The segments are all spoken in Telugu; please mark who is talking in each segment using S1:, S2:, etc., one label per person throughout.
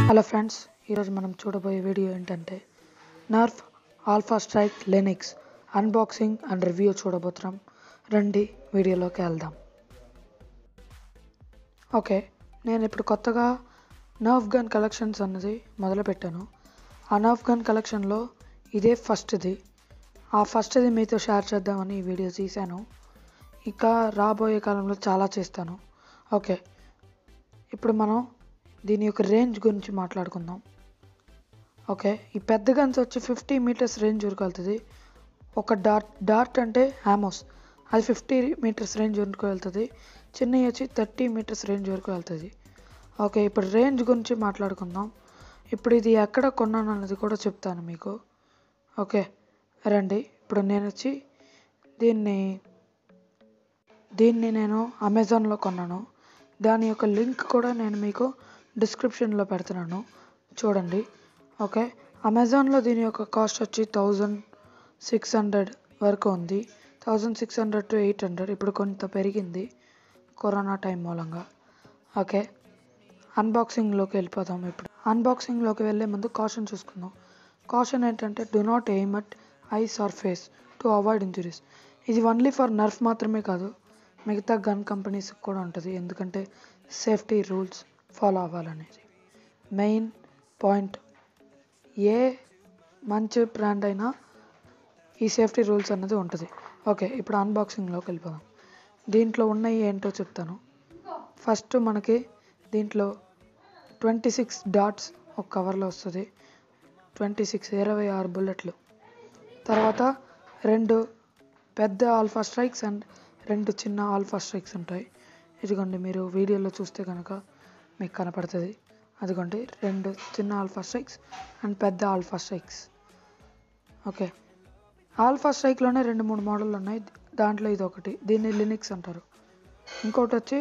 S1: హలో ఫ్రెండ్స్ ఈరోజు మనం చూడబోయే వీడియో ఏంటంటే Nerf Alpha Strike Lenix unboxing and review చూడబోతున్నాం రండి వీడియోలోకి వెళ్దాం ఓకే నేను ఇప్పుడు కొత్తగా నర్ఫ్ గన్ కలెక్షన్స్ అన్నది మొదలుపెట్టాను ఆ నర్ఫ్ గన్ కలెక్షన్లో ఇదే ఫస్ట్ది ఆ ఫస్ట్ది మీతో షేర్ చేద్దామని ఈ వీడియో తీశాను ఇక రాబోయే కాలంలో చాలా చేస్తాను ఓకే ఇప్పుడు మనం దీని యొక్క రేంజ్ గురించి మాట్లాడుకుందాం ఓకే ఈ పెద్ద గన్స్ వచ్చి ఫిఫ్టీ మీటర్స్ రేంజ్ వరకు వెళ్తుంది ఒక డార్ట్ డార్ట్ అంటే హ్యామోస్ అది ఫిఫ్టీ మీటర్స్ రేంజ్ వరకు వెళ్తుంది చిన్నవి వచ్చి థర్టీ మీటర్స్ రేంజ్ వరకు వెళ్తుంది ఓకే ఇప్పుడు రేంజ్ గురించి మాట్లాడుకుందాం ఇప్పుడు ఇది ఎక్కడ కొన్నాను అన్నది కూడా చెప్తాను మీకు ఓకే రండి ఇప్పుడు నేను వచ్చి దీన్ని దీన్ని నేను అమెజాన్లో కొన్నాను దాని యొక్క లింక్ కూడా నేను మీకు డిస్క్రిప్షన్లో పెడుతున్నాను చూడండి ఓకే అమెజాన్లో దీని యొక్క కాస్ట్ వచ్చి థౌజండ్ సిక్స్ హండ్రెడ్ వరకు ఉంది thousand six hundred to eight hundred ఇప్పుడు కొంత పెరిగింది కరోనా టైం మూలంగా ఓకే అన్బాక్సింగ్లోకి వెళ్ళిపోదాం ఇప్పుడు అన్బాక్సింగ్లోకి వెళ్ళే ముందు కాషన్ చూసుకుందాం కాషన్ ఏంటంటే do not aim at eyes or face to avoid injuries ఇది ఓన్లీ ఫర్ నర్ఫ్ మాత్రమే కాదు మిగతా గన్ కంపెనీస్ కూడా ఉంటుంది ఎందుకంటే సేఫ్టీ రూల్స్ ఫాలో అవ్వాలనేది మెయిన్ పాయింట్ ఏ మంచి బ్రాండ్ అయినా ఈ సేఫ్టీ రూల్స్ అన్నది ఉంటుంది ఓకే ఇప్పుడు అన్బాక్సింగ్లోకి వెళ్ళిపోదాం దీంట్లో ఉన్నవి ఏంటో చెప్తాను ఫస్ట్ మనకి దీంట్లో ట్వంటీ సిక్స్ డాట్స్ ఒక కవర్లో వస్తుంది ట్వంటీ సిక్స్ ఇరవై ఆరు బుల్లెట్లు తర్వాత రెండు పెద్ద ఆల్ఫా స్ట్రైక్స్ అండ్ రెండు చిన్న ఆల్ఫా స్ట్రైక్స్ ఉంటాయి ఇదిగోండి మీరు వీడియోలో చూస్తే కనుక మీకు కనపడుతుంది అదిగోండి రెండు చిన్న ఆల్ఫా స్ట్రైక్స్ అండ్ పెద్ద ఆల్ఫా స్ట్రైక్స్ ఓకే ఆల్ఫా స్ట్రైక్లోనే రెండు మూడు మోడళ్ళు ఉన్నాయి దాంట్లో ఇది ఒకటి దీన్ని లినిక్స్ అంటారు ఇంకోటి వచ్చి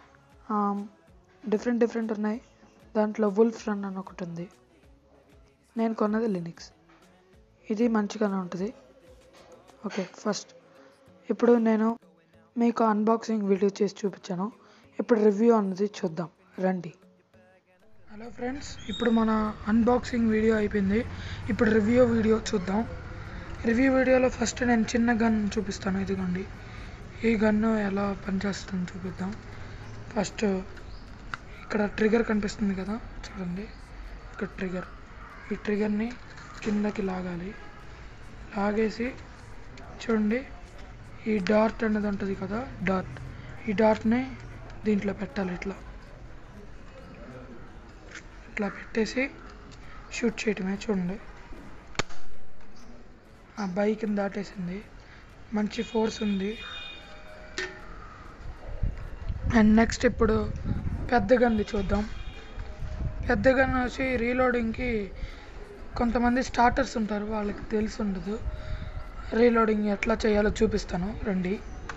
S1: డిఫరెంట్ డిఫరెంట్ ఉన్నాయి దాంట్లో వుల్ఫ్ రన్ అని ఒకటి ఉంది నేను కొన్నది లినిక్స్ ఇది మంచిగానే ఉంటుంది ఓకే ఫస్ట్ ఇప్పుడు నేను మీకు అన్బాక్సింగ్ వీడియో చేసి చూపించాను ఇప్పుడు రివ్యూ అన్నది చూద్దాం రండి హలో ఫ్రెండ్స్ ఇప్పుడు మన అన్బాక్సింగ్ వీడియో అయిపోయింది ఇప్పుడు రివ్యూ వీడియో చూద్దాం రివ్యూ వీడియోలో ఫస్ట్ నేను చిన్న గన్ చూపిస్తాను ఇదిగోండి ఈ గన్ను ఎలా పనిచేస్తుందో చూపిద్దాం ఫస్ట్ ఇక్కడ ట్రిగర్ కనిపిస్తుంది కదా చూడండి ఇక్కడ ట్రిగర్ ఈ ట్రిగర్ని కిందకి లాగాలి లాగేసి చూడండి ఈ డార్ట్ అనేది ఉంటుంది కదా డార్ట్ ఈ డార్ట్ని దీంట్లో పెట్టాలి ఇట్లా ఇట్లా పెట్టేసి షూట్ చేయటమే చూడండి ఆ బైక్ని దాటేసింది మంచి ఫోర్స్ ఉంది అండ్ నెక్స్ట్ ఇప్పుడు పెద్ద గన్ది చూద్దాం పెద్ద గన్ వచ్చి రీలోడింగ్కి కొంతమంది స్టార్టర్స్ ఉంటారు వాళ్ళకి తెలిసి ఉండదు రీలోడింగ్ ఎట్లా చేయాలో చూపిస్తాను రండి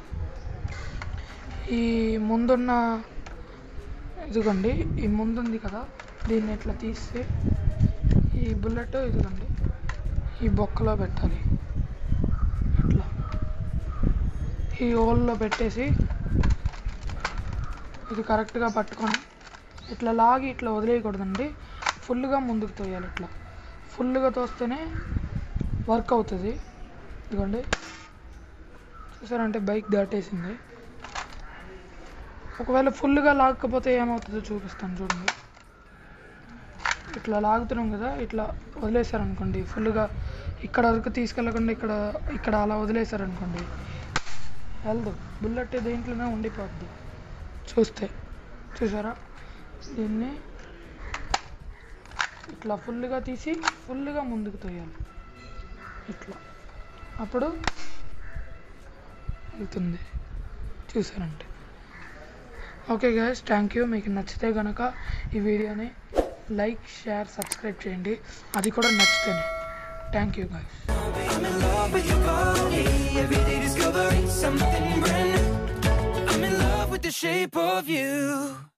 S1: ఈ ముందున్న ఇదిగోండి ఈ ముందుంది కదా దీన్ని ఇట్లా తీస్తే ఈ బుల్లెట్ ఇదిగోండి ఈ బొక్కలో పెట్టాలి ఇట్లా ఈ హోల్లో పెట్టేసి ఇది కరెక్ట్గా పట్టుకొని ఇట్లా లాగి ఇట్లా వదిలేయకూడదండి ఫుల్గా ముందుకు తోయాలి ఇట్లా ఫుల్గా తోస్తేనే వర్క్ అవుతుంది ఇదిగోండి చూసారంటే బైక్ దాటేసింది ఒకవేళ ఫుల్గా లాగకపోతే ఏమవుతుందో చూపిస్తాను చూడండి ఇట్లా లాగుతున్నాం కదా ఇట్లా వదిలేశారనుకోండి ఫుల్గా ఇక్కడ వరకు తీసుకెళ్ళకుండా ఇక్కడ ఇక్కడ అలా వదిలేశారనుకోండి వెళ్దు బుల్లెట్ దీంట్లోనే ఉండిపోద్ది చూస్తే చూసారా దీన్ని ఇట్లా ఫుల్గా తీసి ఫుల్గా ముందుకు తోయాలి ఇట్లా అప్పుడు వెళ్తుంది చూసారంటే ఓకే గైస్ థ్యాంక్ యూ మీకు నచ్చితే కనుక ఈ వీడియోని లైక్ షేర్ సబ్స్క్రైబ్ చేయండి అది కూడా నచ్చితేనే thank you guys
S2: I'm in love with your body. Every day discovering something brand new. I'm in love with the shape of you.